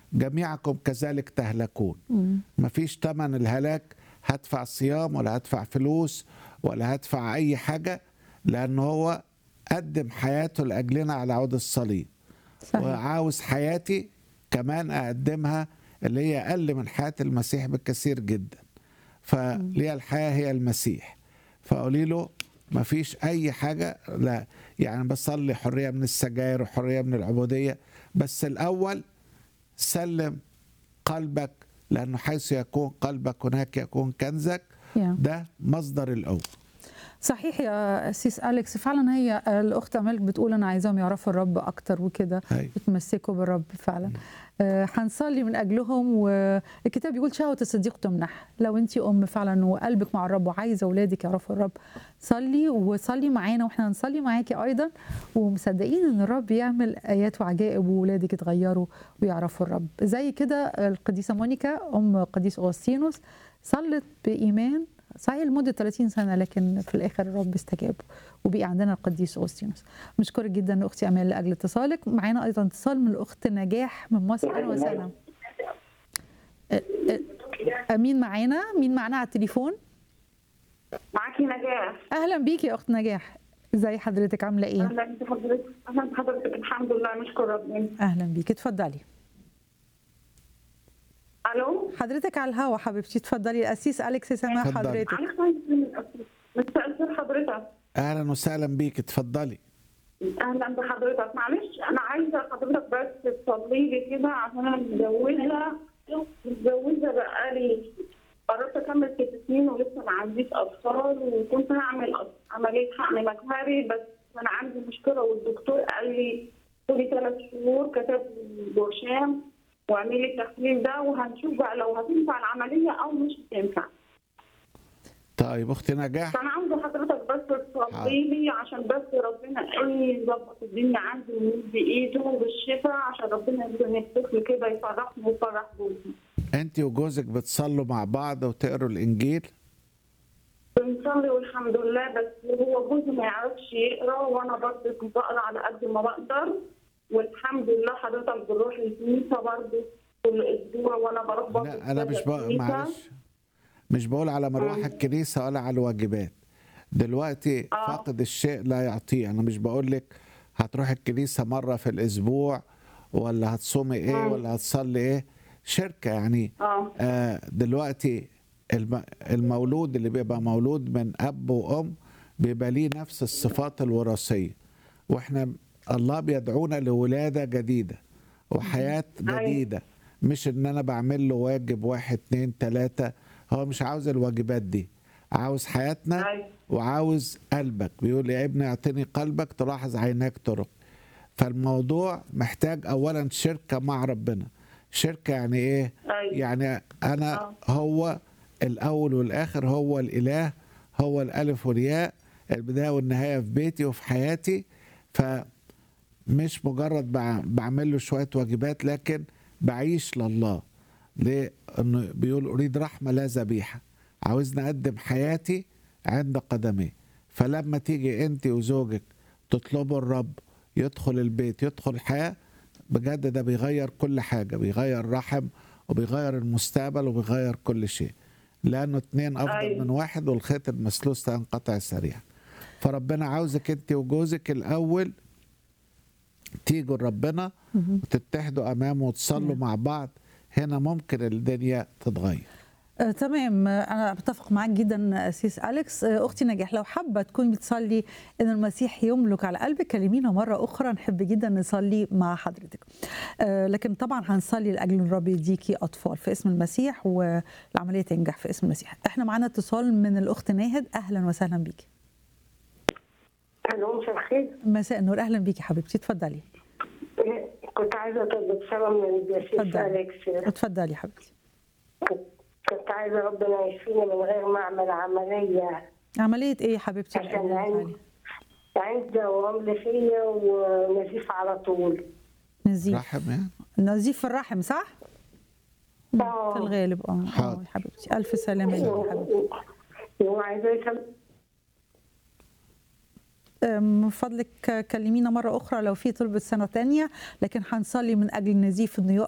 جميعكم كذلك تهلكون مفيش تمن الهلاك هدفع صيام ولا هدفع فلوس ولا هدفع اي حاجه لان هو قدم حياته لاجلنا على عود الصليب صحيح وعاوز حياتي كمان اقدمها اللي هي اقل من حياه المسيح بكثير جدا فلي الحياه هي المسيح فقولي له ما فيش اي حاجه لا يعني بصلي حريه من السجاير وحريه من العبوديه بس الاول سلم قلبك لانه حيث يكون قلبك هناك يكون كنزك يا. ده مصدر القوه صحيح يا سيس أليكس فعلا هي الأخت أمالك بتقول أنا عايزاهم يعرفوا الرب أكتر وكده أيوة. يتمسكوا بالرب فعلا آه، هنصلي من أجلهم والكتاب بيقول شهوة الصديق تمنح لو أنت أم فعلا وقلبك مع الرب وعايزة أولادك يعرفوا الرب صلي وصلي معانا وإحنا هنصلي معاكي أيضا ومصدقين إن الرب يعمل آيات وعجائب وولادك يتغيروا ويعرفوا الرب زي كده القديسة مونيكا أم قديس أوغسطينوس صلت بإيمان صحيح لمدة 30 سنة لكن في الآخر الرب استجاب وبقي عندنا القديس أوغسطينوس مشكورة جدا أختي أمال لأجل اتصالك معانا أيضا اتصال من الأخت نجاح من مصر أهلا وسهلا أ- أ- مين معانا مين معانا على التليفون معاكي نجاح أهلا بيكي يا أخت نجاح ازي حضرتك عاملة إيه اهلا بحضرتك اهلا بحضرتك الحمد لله نشكر ربنا أهلا بيكي اتفضلي الو حضرتك على الهوا حبيبتي اتفضلي القسيس أليكس سامع اتفضلي. حضرتك معلش عايز مساء الخير حضرتك اهلا وسهلا بيك اتفضلي اهلا بحضرتك معلش انا عايزه حضرتك بس تصلي لي كده عشان انا متجوزه متجوزه بقالي قررت اكمل ست سنين ولسه ما عنديش اطفال وكنت هعمل أط- عمليه حقن مجهري بس انا عندي مشكله والدكتور قال لي خدي ثلاث شهور كتب لي برشام واعملي التحليل ده وهنشوف بقى لو هتنفع العمليه او مش هتنفع طيب اختي نجاح فانا عاوزه حضرتك بس تصلي لي عشان بس ربنا ايه يظبط الدنيا عندي ويمد ايده بالشفاء عشان ربنا يرزقني الطفل كده يفرحني ويفرح جوزي انت وجوزك بتصلوا مع بعض وتقروا الانجيل بنصلي والحمد لله بس هو جوزي ما يعرفش يقرا وانا برضه بقرا على قد ما بقدر والحمد لله حضرتك بنروح الكنيسه برضه كل اسبوع وانا بروح برضه لا انا مش بقى الكنيسة. معلش مش بقول على مروح الكنيسه ولا على الواجبات دلوقتي آه. فاقد الشيء لا يعطيه انا مش بقول لك هتروح الكنيسه مره في الاسبوع ولا هتصومي ايه مم. ولا هتصلي ايه شركه يعني اه آه دلوقتي الم- المولود اللي بيبقى مولود من اب وام بيبقى ليه نفس الصفات الوراثيه واحنا الله بيدعونا لولاده جديده وحياه أيوة. جديده مش ان انا بعمل له واجب واحد اتنين تلاته هو مش عاوز الواجبات دي عاوز حياتنا أيوة. وعاوز قلبك بيقول يا ابني اعطني قلبك تلاحظ عيناك طرق فالموضوع محتاج اولا شركه مع ربنا شركه يعني ايه أيوة. يعني انا آه. هو الاول والاخر هو الاله هو الالف والياء البدايه والنهايه في بيتي وفي حياتي فمش مجرد بع- بعمل له شويه واجبات لكن بعيش لله ليه انه بيقول اريد رحمه لا ذبيحه عاوزني اقدم حياتي عند قدميه فلما تيجي انت وزوجك تطلبوا الرب يدخل البيت يدخل الحياه بجد ده بيغير كل حاجه بيغير رحم وبيغير المستقبل وبيغير كل شيء لانه اتنين افضل أيوة. من واحد والخيط المسلوس تنقطع سريعا فربنا عاوزك انت وجوزك الاول تيجوا لربنا وتتحدوا امامه وتصلوا مع بعض هنا ممكن الدنيا تتغير آه، تمام آه، انا بتفق معاك جدا اسيس اليكس آه، اختي نجاح لو حابه تكوني بتصلي ان المسيح يملك على قلبك كلمينا مره اخرى نحب جدا نصلي مع حضرتك آه، لكن طبعا هنصلي لاجل ان الرب يديكي اطفال في اسم المسيح والعمليه تنجح في اسم المسيح احنا معانا اتصال من الاخت ناهد اهلا وسهلا بيكي الو مساء الخير مساء النور اهلا بيكي حبيبتي اتفضلي كنت عايزه اطلب صلاه من الجاسوس اتفضلي اليكس اتفضلي حبيبتي كنت- كنت عايزه ربنا يشفيني من غير ما اعمل عمليه عمليه ايه يا حبيبتي عشان عندي عندي رمل فيا ونزيف على طول نزيف رحم يعني نزيف في الرحم صح؟ آه. في الغالب اه اه حاضر. يا حبيبتي الف سلامه ليكي يا حبيبتي وعايزه يسلم من فضلك كلمينا مرة أخرى لو في طلبة سنة تانية لكن هنصلي من أجل نزيف إنه